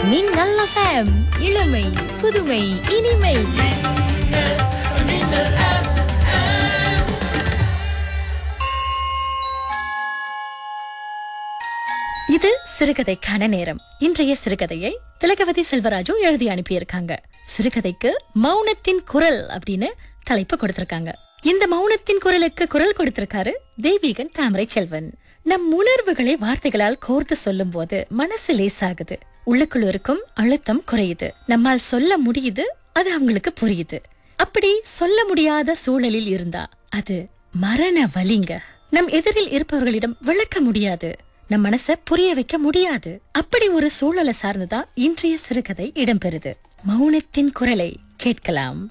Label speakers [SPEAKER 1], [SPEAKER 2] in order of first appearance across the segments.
[SPEAKER 1] மின்னல் எஃப்எம் இளமை புதுமை இனிமை இது சிறுகதைக்கான நேரம் இன்றைய சிறுகதையை திலகவதி செல்வராஜு எழுதி அனுப்பியிருக்காங்க சிறுகதைக்கு மௌனத்தின் குரல் அப்படின்னு தலைப்பு கொடுத்திருக்காங்க இந்த மௌனத்தின் குரலுக்கு குரல் கொடுத்திருக்காரு தெய்வீகன் தாமரை செல்வன் நம் உணர்வுகளை வார்த்தைகளால் கோர்த்து சொல்லும் போது மனசு லேசாகுது உள்ளுக்குள் இருக்கும் அழுத்தம் குறையுது நம்மால் சொல்ல முடியுது அது அவங்களுக்கு புரியுது அப்படி சொல்ல முடியாத சூழலில் இருந்தா அது மரண வலிங்க நம் எதிரில் இருப்பவர்களிடம் விளக்க முடியாது நம் மனச புரிய வைக்க முடியாது அப்படி ஒரு சூழலை சார்ந்துதான் இன்றைய சிறுகதை இடம்பெறுது மௌனத்தின் குரலை கேட்கலாம்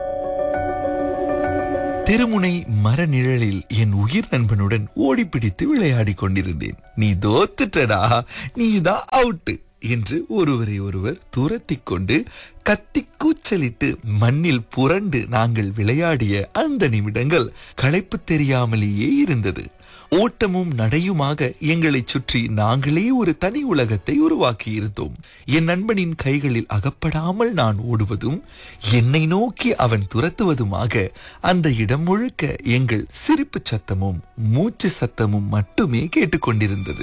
[SPEAKER 2] தெருமுனை மரநிழலில் என் உயிர் நண்பனுடன் ஓடிப்பிடித்து விளையாடிக் கொண்டிருந்தேன் நீ தோத்துட்டடா நீதான் அவுட்டு என்று ஒருவரை ஒருவர் துரத்திக் கொண்டு கத்தி கூச்சலிட்டு மண்ணில் புரண்டு நாங்கள் விளையாடிய அந்த நிமிடங்கள் களைப்பு தெரியாமலேயே இருந்தது ஓட்டமும் நடையுமாக எங்களைச் சுற்றி நாங்களே ஒரு தனி உலகத்தை உருவாக்கி இருந்தோம் என் நண்பனின் கைகளில் அகப்படாமல் நான் ஓடுவதும் என்னை நோக்கி அவன் துரத்துவதுமாக அந்த இடம் முழுக்க எங்கள் சிரிப்பு சத்தமும் மூச்சு சத்தமும் மட்டுமே கேட்டுக்கொண்டிருந்தது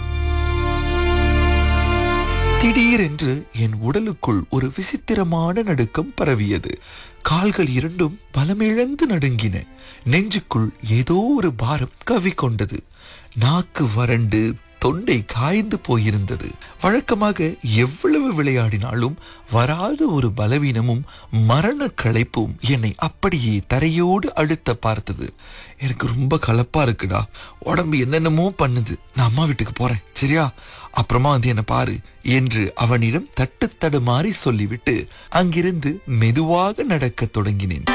[SPEAKER 2] திடீரென்று என் உடலுக்குள் ஒரு விசித்திரமான நடுக்கம் பரவியது கால்கள் இரண்டும் பலமிழந்து நடுங்கின நெஞ்சுக்குள் ஏதோ ஒரு பாரம் கவிக்கொண்டது நாக்கு வறண்டு தொண்டை காய்ந்து போயிருந்தது வழக்கமாக எவ்வளவு விளையாடினாலும் வராத ஒரு பலவீனமும் மரண களைப்பும் என்னை அப்படியே தரையோடு அழுத்த பார்த்தது எனக்கு ரொம்ப கலப்பா இருக்குடா உடம்பு என்னென்னமோ பண்ணுது நான் அம்மா வீட்டுக்கு போறேன் சரியா அப்புறமா வந்து என்ன பாரு என்று அவனிடம் தட்டு தடுமாறி சொல்லிவிட்டு அங்கிருந்து மெதுவாக நடக்கத் தொடங்கினேன்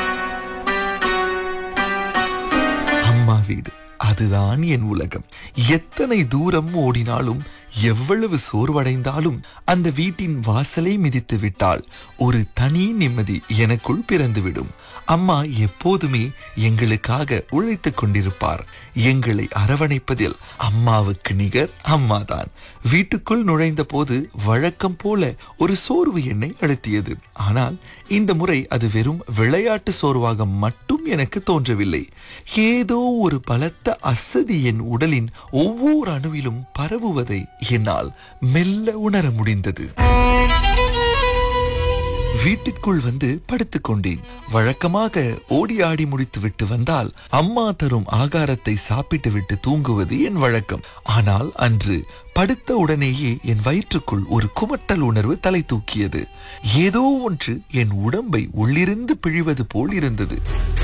[SPEAKER 2] அம்மா வீடு அதுதான் என் உலகம் எத்தனை தூரம் ஓடினாலும் எவ்வளவு சோர்வடைந்தாலும் அந்த வீட்டின் வாசலை மிதித்து விட்டால் ஒரு தனி நிம்மதி எனக்குள் பிறந்துவிடும் அம்மா எப்போதுமே எங்களுக்காக உழைத்துக் கொண்டிருப்பார் எங்களை அரவணைப்பதில் அம்மாவுக்கு நிகர் அம்மாதான் வீட்டுக்குள் நுழைந்த போது வழக்கம் போல ஒரு சோர்வு என்னை அழுத்தியது ஆனால் இந்த முறை அது வெறும் விளையாட்டு சோர்வாக மட்டும் எனக்கு தோன்றவில்லை ஏதோ ஒரு பலத்த அசதி என் உடலின் ஒவ்வொரு அணுவிலும் பரவுவதை என்னால் மெல்ல உணர முடிந்தது வீட்டிற்குள் வந்து படுத்துக் கொண்டேன் வழக்கமாக ஓடி ஆடி முடித்து விட்டு வந்தால் அம்மா தரும் ஆகாரத்தை சாப்பிட்டு விட்டு தூங்குவது என் வழக்கம் ஆனால் அன்று படுத்த உடனேயே என் வயிற்றுக்குள் ஒரு குமட்டல் உணர்வு தலை தூக்கியது ஏதோ ஒன்று என் உடம்பை உள்ளிருந்து பிழிவது போல் இருந்தது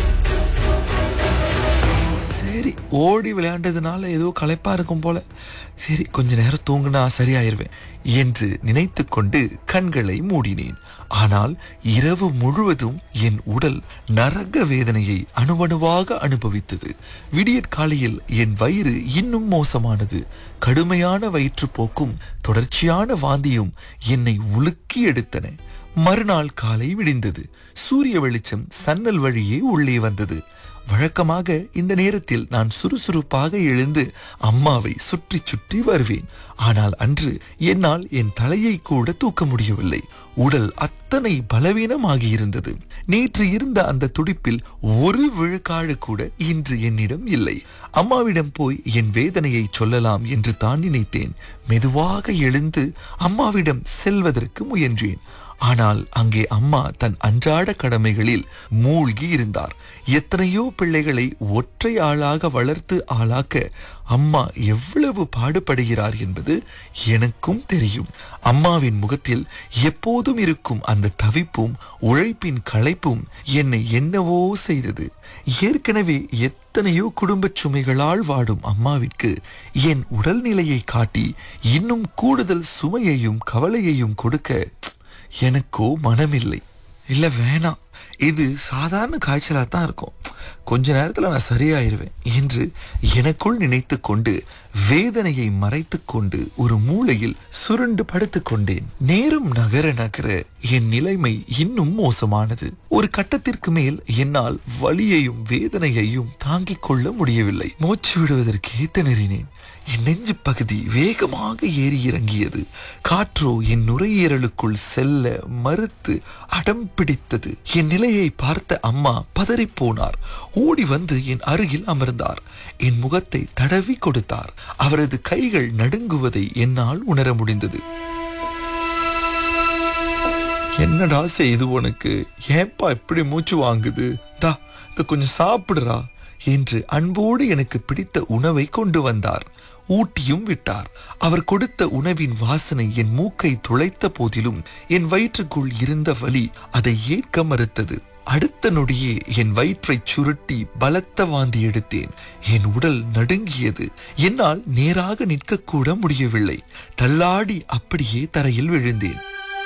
[SPEAKER 2] சரி ஓடி விளையாண்டதுனால ஏதோ களைப்பா இருக்கும் போல சரி கொஞ்ச நேரம் தூங்குனா சரியாயிருவேன் என்று நினைத்து கொண்டு கண்களை மூடினேன் ஆனால் இரவு முழுவதும் என் உடல் நரக வேதனையை அணுவணுவாக அனுபவித்தது விடியற் காலையில் என் வயிறு இன்னும் மோசமானது கடுமையான வயிற்றுப்போக்கும் தொடர்ச்சியான வாந்தியும் என்னை உலுக்கி எடுத்தன மறுநாள் காலை விடிந்தது சூரிய வெளிச்சம் சன்னல் வழியே உள்ளே வந்தது வழக்கமாக இந்த நேரத்தில் நான் சுறுசுறுப்பாக எழுந்து அம்மாவை சுற்றி சுற்றி வருவேன் ஆனால் அன்று என்னால் என் தலையை கூட தூக்க முடியவில்லை உடல் அத்தனை பலவீனமாகி இருந்தது நேற்று இருந்த அந்த துடிப்பில் ஒரு விழுக்காடு கூட இன்று என்னிடம் இல்லை அம்மாவிடம் போய் என் வேதனையை சொல்லலாம் என்று தான் நினைத்தேன் மெதுவாக எழுந்து அம்மாவிடம் செல்வதற்கு முயன்றேன் ஆனால் அங்கே அம்மா தன் அன்றாட கடமைகளில் மூழ்கி இருந்தார் எத்தனையோ பிள்ளைகளை ஒற்றை ஆளாக வளர்த்து ஆளாக்க அம்மா எவ்வளவு பாடுபடுகிறார் என்பது எனக்கும் தெரியும் அம்மாவின் முகத்தில் எப்போதும் இருக்கும் அந்த தவிப்பும் உழைப்பின் களைப்பும் என்னை என்னவோ செய்தது ஏற்கனவே எத்தனையோ குடும்பச் சுமைகளால் வாடும் அம்மாவிற்கு என் உடல்நிலையை காட்டி இன்னும் கூடுதல் சுமையையும் கவலையையும் கொடுக்க எனக்கோ மனமில்லை இல்ல வேணாம் இது சாதாரண காய்ச்சலா தான் இருக்கும் கொஞ்ச நேரத்துல நான் சரியாயிருவேன் என்று எனக்குள் நினைத்து கொண்டு வேதனையை மறைத்துக் கொண்டு ஒரு மூலையில் சுருண்டு படுத்துக் கொண்டேன் நேரம் நகர நகர என் நிலைமை இன்னும் மோசமானது ஒரு கட்டத்திற்கு மேல் என்னால் வலியையும் வேதனையையும் தாங்கிக் கொள்ள முடியவில்லை மூச்சு விடுவதற்கே திணறினேன் என் நெஞ்சு பகுதி வேகமாக ஏறி இறங்கியது காற்றோ என் நுரையீரலுக்குள் செல்ல மறுத்து அடம் பிடித்தது என் நிலையை பார்த்த அம்மா பதறிப் போனார் ஓடி வந்து என் அருகில் அமர்ந்தார் என் முகத்தை தடவி கொடுத்தார் அவரது கைகள் நடுங்குவதை என்னால் உணர முடிந்தது என்னடா செய்து உனக்கு ஏப்பா இப்படி மூச்சு வாங்குது தா இத கொஞ்சம் சாப்பிடுறா என்று அன்போடு எனக்கு பிடித்த உணவை கொண்டு வந்தார் ஊட்டியும் விட்டார் அவர் கொடுத்த உணவின் வாசனை என் மூக்கை துளைத்த போதிலும் என் வயிற்றுக்குள் இருந்த வலி அதை ஏற்க மறுத்தது அடுத்த நொடியே என் வயிற்றைச் சுருட்டி பலத்த வாந்தி எடுத்தேன் என் உடல் நடுங்கியது என்னால் நேராக நிற்கக்கூட முடியவில்லை தள்ளாடி அப்படியே தரையில் விழுந்தேன்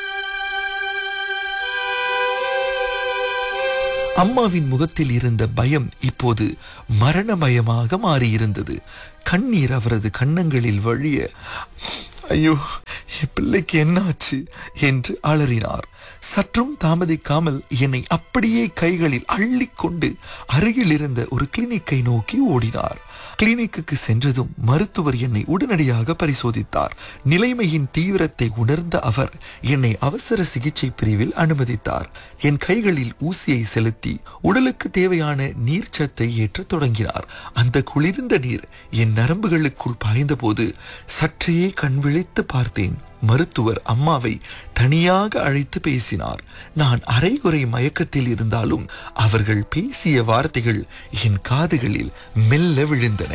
[SPEAKER 2] அம்மாவின் முகத்தில் இருந்த பயம் இப்போது மரணமயமாக மாறியிருந்தது கண்ணீர் அவரது கன்னங்களில் வழிய ஐயோ என் பிள்ளைக்கு என்னாச்சு என்று அலறினார் சற்றும் தாமதிக்காமல் என்னை அப்படியே கைகளில் அள்ளிக்கொண்டு அருகில் இருந்த ஒரு கிளினிக்கை நோக்கி ஓடினார் கிளினிக்குக்கு சென்றதும் மருத்துவர் என்னை உடனடியாக பரிசோதித்தார் நிலைமையின் தீவிரத்தை உணர்ந்த அவர் என்னை அவசர சிகிச்சை பிரிவில் அனுமதித்தார் என் கைகளில் ஊசியை செலுத்தி உடலுக்கு தேவையான நீர்ச்சத்தை ஏற்றத் தொடங்கினார் அந்த குளிர்ந்த நீர் என் நரம்புகளுக்குள் பாய்ந்தபோது சற்றே கண் விழித்து பார்த்தேன் மருத்துவர் அம்மாவை தனியாக அழைத்து பேசினார் நான் அரைகுறை மயக்கத்தில் இருந்தாலும் அவர்கள் பேசிய வார்த்தைகள் என் காதுகளில் மெல்ல விழுந்தன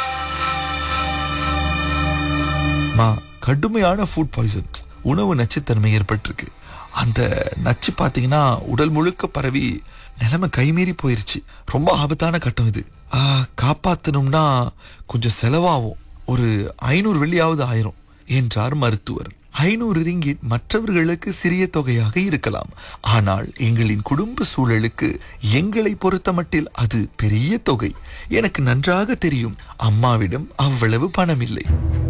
[SPEAKER 2] மா கடுமையான ஃபுட் பாய்சன் உணவு நச்சுத்தன்மை ஏற்பட்டிருக்கு அந்த நச்சு பார்த்தீங்கன்னா உடல் முழுக்க பரவி நிலைமை கைமீறி போயிருச்சு ரொம்ப ஆபத்தான கட்டம் இது ஆ, காப்பாத்தணும்னா கொஞ்சம் செலவாகும் ஒரு ஐநூறு வெள்ளியாவது ஆயிரும் என்றார் மருத்துவர் ஐநூறு ரிங்கிட் மற்றவர்களுக்கு சிறிய தொகையாக இருக்கலாம் ஆனால் எங்களின் குடும்ப சூழலுக்கு எங்களை பொறுத்தமட்டில் அது பெரிய தொகை எனக்கு நன்றாக தெரியும் அம்மாவிடம் அவ்வளவு பணம் இல்லை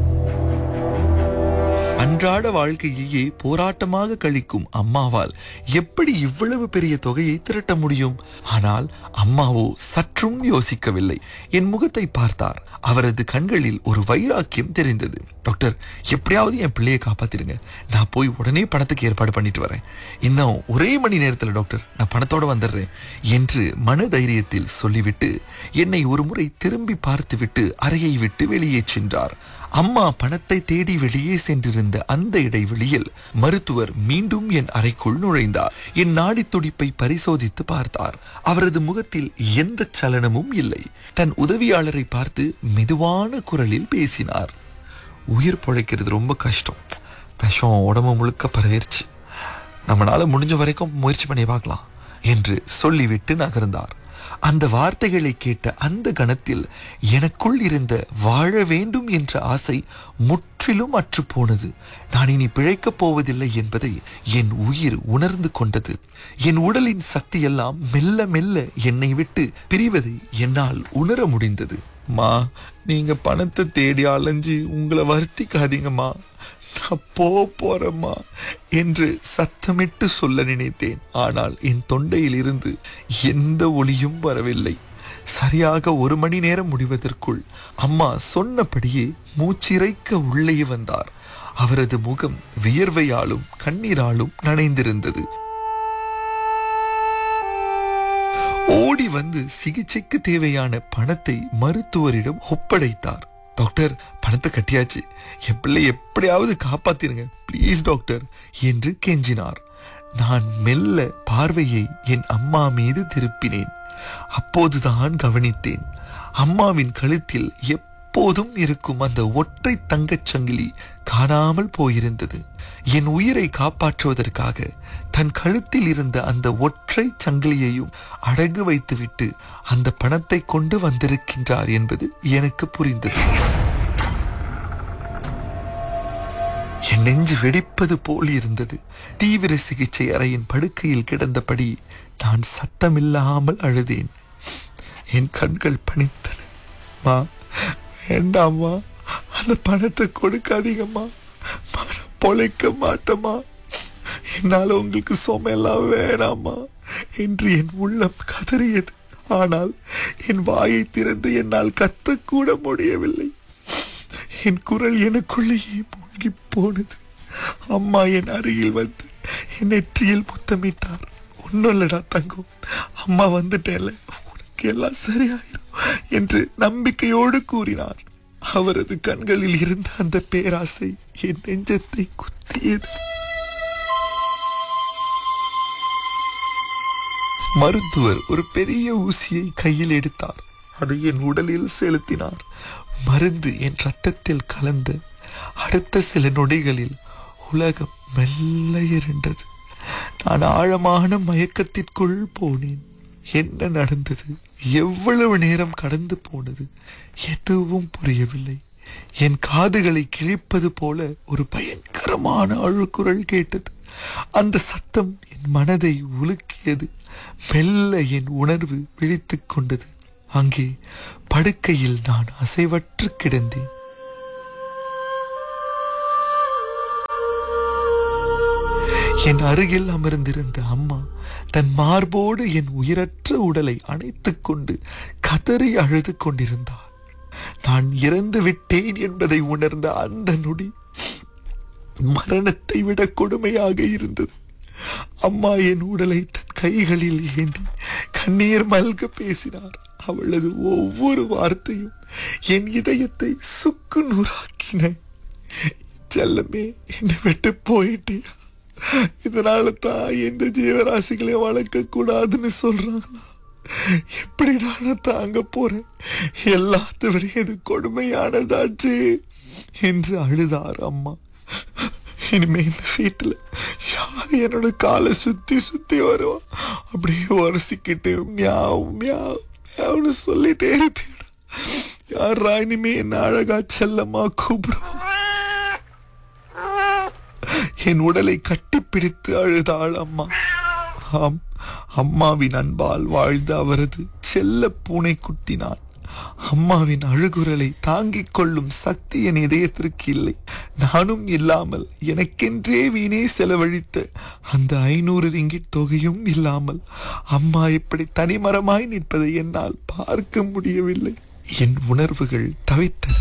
[SPEAKER 2] அன்றாட வாழ்க்கையையே போராட்டமாக கழிக்கும் அம்மாவால் எப்படி இவ்வளவு பெரிய தொகையை திரட்ட முடியும் ஆனால் அம்மாவோ சற்றும் யோசிக்கவில்லை என் முகத்தை பார்த்தார் அவரது கண்களில் ஒரு வைராக்கியம் தெரிந்தது டாக்டர் எப்படியாவது என் பிள்ளையை காப்பாத்திடுங்க நான் போய் உடனே பணத்துக்கு ஏற்பாடு பண்ணிட்டு வரேன் இன்னும் ஒரே மணி நேரத்தில் டாக்டர் நான் பணத்தோட வந்துடுறேன் என்று மன தைரியத்தில் சொல்லிவிட்டு என்னை ஒரு முறை திரும்பி பார்த்துவிட்டு அறையை விட்டு வெளியே சென்றார் அம்மா பணத்தை தேடி வெளியே சென்றிருந்த அந்த இடைவெளியில் மருத்துவர் மீண்டும் என் அறைக்குள் நுழைந்தார் என் நாடி துடிப்பை பரிசோதித்து பார்த்தார் அவரது முகத்தில் எந்த சலனமும் இல்லை தன் உதவியாளரை பார்த்து மெதுவான குரலில் பேசினார் உயிர் பிழைக்கிறது ரொம்ப கஷ்டம் விஷம் உடம்பு முழுக்க பரவிருச்சு நம்மளால முடிஞ்ச வரைக்கும் முயற்சி பண்ணி பார்க்கலாம் என்று சொல்லிவிட்டு நகர்ந்தார் அந்த வார்த்தைகளை கேட்ட அந்த கணத்தில் எனக்குள் இருந்த வாழ வேண்டும் என்ற ஆசை முற்றிலும் அற்று போனது நான் இனி பிழைக்கப் போவதில்லை என்பதை என் உயிர் உணர்ந்து கொண்டது என் உடலின் சக்தியெல்லாம் மெல்ல மெல்ல என்னை விட்டு பிரிவதை என்னால் உணர முடிந்தது மா நீங்க பணத்தை தேடி அலைஞ்சு உங்களை வருத்திக்காதீங்கம்மா நான் போ போறேம்மா என்று சத்தமிட்டு சொல்ல நினைத்தேன் ஆனால் என் தொண்டையில் இருந்து எந்த ஒலியும் வரவில்லை சரியாக ஒரு மணி நேரம் முடிவதற்குள் அம்மா சொன்னபடியே மூச்சிறைக்க உள்ளே வந்தார் அவரது முகம் வியர்வையாலும் கண்ணீராலும் நனைந்திருந்தது ஓடி வந்து சிகிச்சைக்கு தேவையான பணத்தை மருத்துவரிடம் ஒப்படைத்தார் டாக்டர் பணத்தை கட்டியாச்சு என் பிள்ளை எப்படியாவது காப்பாத்திருங்க ப்ளீஸ் டாக்டர் என்று கெஞ்சினார் நான் மெல்ல பார்வையை என் அம்மா மீது திருப்பினேன் அப்போதுதான் கவனித்தேன் அம்மாவின் கழுத்தில் எப்போதும் இருக்கும் அந்த ஒற்றை தங்கச் சங்கிலி காணாமல் போயிருந்தது என் உயிரை காப்பாற்றுவதற்காக தன் கழுத்தில் இருந்த அந்த ஒற்றை சங்கிலியையும் அடகு வைத்துவிட்டு அந்த பணத்தை கொண்டு வந்திருக்கின்றார் என்பது எனக்கு புரிந்தது என் நெஞ்சு வெடிப்பது போல் இருந்தது தீவிர சிகிச்சை அறையின் படுக்கையில் கிடந்தபடி நான் சத்தமில்லாமல் அழுதேன் என் கண்கள் பணித்தன மா வேண்டாம்மா அந்த பணத்தை கொடுக்காதீங்கம்மா பணம் பொழைக்க மாட்டோமா என்னால உங்களுக்கு சுமையெல்லாம் வேணாமா என்று என் உள்ளம் கதறியது ஆனால் என் வாயை திறந்து என்னால் கத்தக்கூட முடியவில்லை என் குரல் எனக்குள்ளேயே மூழ்கி போனது அம்மா என் அருகில் வந்து என் நெற்றியில் முத்தமிட்டார் ஒன்றும் இல்லடா தங்கம் அம்மா வந்துட்டேல உனக்கு எல்லாம் சரியாயிரும் என்று நம்பிக்கையோடு கூறினார் அவரது கண்களில் இருந்த அந்த பேராசை என் நெஞ்சத்தை குத்தியது மருத்துவர் ஒரு பெரிய ஊசியை கையில் எடுத்தார் அதை என் உடலில் செலுத்தினார் மருந்து என் ரத்தத்தில் கலந்து அடுத்த சில நொடிகளில் உலகம் மெல்ல இருண்டது நான் ஆழமான மயக்கத்திற்குள் போனேன் என்ன நடந்தது எவ்வளவு நேரம் கடந்து போனது எதுவும் புரியவில்லை என் காதுகளை கிழிப்பது போல ஒரு பயங்கரமான அழுக்குரல் கேட்டது அந்த சத்தம் என் மனதை உலுக்கியது மெல்ல என் உணர்வு விழித்துக் கொண்டது அங்கே படுக்கையில் நான் அசைவற்று கிடந்தேன் என் அருகில் அமர்ந்திருந்த அம்மா தன் மார்போடு என் உயிரற்ற உடலை அணைத்துக் கொண்டு கதறி அழுது கொண்டிருந்தார் நான் இறந்து விட்டேன் என்பதை உணர்ந்த அந்த நொடி மரணத்தை விட கொடுமையாக இருந்தது அம்மா என் உடலை தன் கைகளில் ஏந்தி கண்ணீர் மல்க பேசினார் அவளது ஒவ்வொரு வார்த்தையும் என் இதயத்தை சுக்கு நூறாக்கின செல்லமே என்னை விட்டு போயிட்டியா இதனால தான் எந்த ஜீவராசிகளையும் வளர்க்க கூடாதுன்னு சொல்றாங்களா எப்படி நானும் தாங்க போறேன் எல்லாத்த விட இது கொடுமையானதாச்சு என்று அழுதார் அம்மா இனிமே இந்த வீட்டுல யார் என்னோட காலை சுத்தி சுத்தி வருவா அப்படியே உரசிக்கிட்டு மியாவ் மியாவ் மியாவ்னு சொல்லிட்டே இருப்பேன் யாரா இனிமே என்ன அழகா செல்லமா கூப்பிடுவா என் உடலை கட்டிப்பிடித்து அழுதாள் அம்மா ஆம் அம்மாவின் அன்பால் வாழ்ந்த அவரது செல்ல பூனைக்குட்டி நான் அம்மாவின் அழுகுரலை தாங்கிக் கொள்ளும் சக்தி என் இதயத்திற்கு இல்லை நானும் இல்லாமல் எனக்கென்றே வீணே செலவழித்த அந்த ஐநூறு ரிங்கிட் தொகையும் இல்லாமல் அம்மா இப்படி தனிமரமாய் நிற்பதை என்னால் பார்க்க முடியவில்லை என் உணர்வுகள் தவித்தன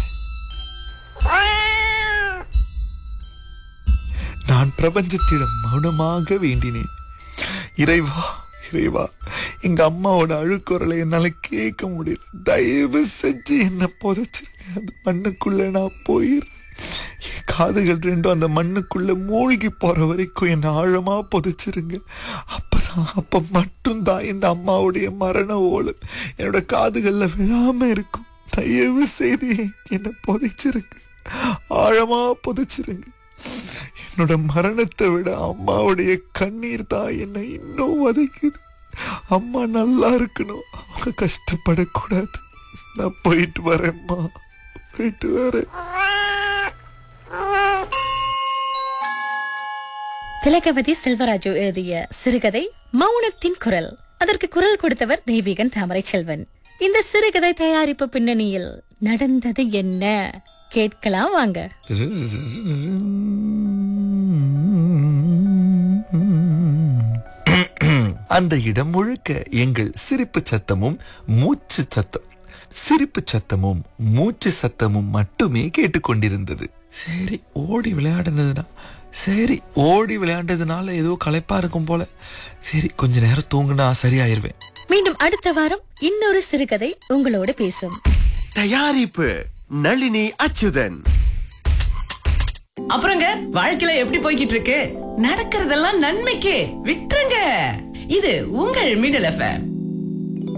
[SPEAKER 2] நான் பிரபஞ்சத்திடம் மௌனமாக வேண்டினேன் இறைவா இறைவா எங்க அம்மாவோட அழுக்குரலை என்னால கேட்க முடியல தயவு செஞ்சு என்ன புதைச்சிருங்க அந்த மண்ணுக்குள்ள நான் போயிடுறேன் என் காதுகள் ரெண்டும் அந்த மண்ணுக்குள்ள மூழ்கி போற வரைக்கும் என்ன ஆழமா புதைச்சிருங்க அப்பதான் அப்ப மட்டும்தான் இந்த அம்மாவுடைய மரண ஓலம் என்னோட காதுகள்ல விழாம இருக்கும் தயவு செய்து என்ன புதைச்சிருங்க ஆழமா புதைச்சிருங்க என்னோட மரணத்தை விட அம்மாவுடைய கண்ணீர் தான் என்னை இன்னும் வதைக்குது அம்மா நல்லா இருக்கணும் அவங்க கஷ்டப்படக்கூடாது நான் போயிட்டு வரேம்மா போயிட்டு வரேன்
[SPEAKER 1] திலகவதி செல்வராஜு எழுதிய சிறுகதை மௌனத்தின் குரல் அதற்கு குரல் கொடுத்தவர் தெய்வீகன் தாமரை செல்வன் இந்த சிறுகதை தயாரிப்பு பின்னணியில் நடந்தது என்ன கேட்கலாம் வாங்க
[SPEAKER 2] அந்த இடம் முழுக்க எங்கள் சிரிப்பு சத்தமும் மூச்சு சத்தம் சிரிப்பு சத்தமும் மூச்சு சத்தமும் மட்டுமே கேட்டுக்கொண்டிருந்தது சரி ஓடி விளையாடுனதுனா சரி ஓடி விளையாண்டதுனால ஏதோ களைப்பா இருக்கும் போல சரி கொஞ்ச நேரம் தூங்குனா சரியாயிருவேன்
[SPEAKER 1] மீண்டும் அடுத்த வாரம் இன்னொரு சிறுகதை உங்களோடு பேசும்
[SPEAKER 3] தயாரிப்பு நளினி அச்சுதன்
[SPEAKER 4] அப்புறங்க வாழ்க்கையில எப்படி போய்கிட்டு இருக்கு நடக்கிறதெல்லாம் நன்மைக்கு விட்டுருங்க இது உங்கள் மின்னல் எஃப்எம்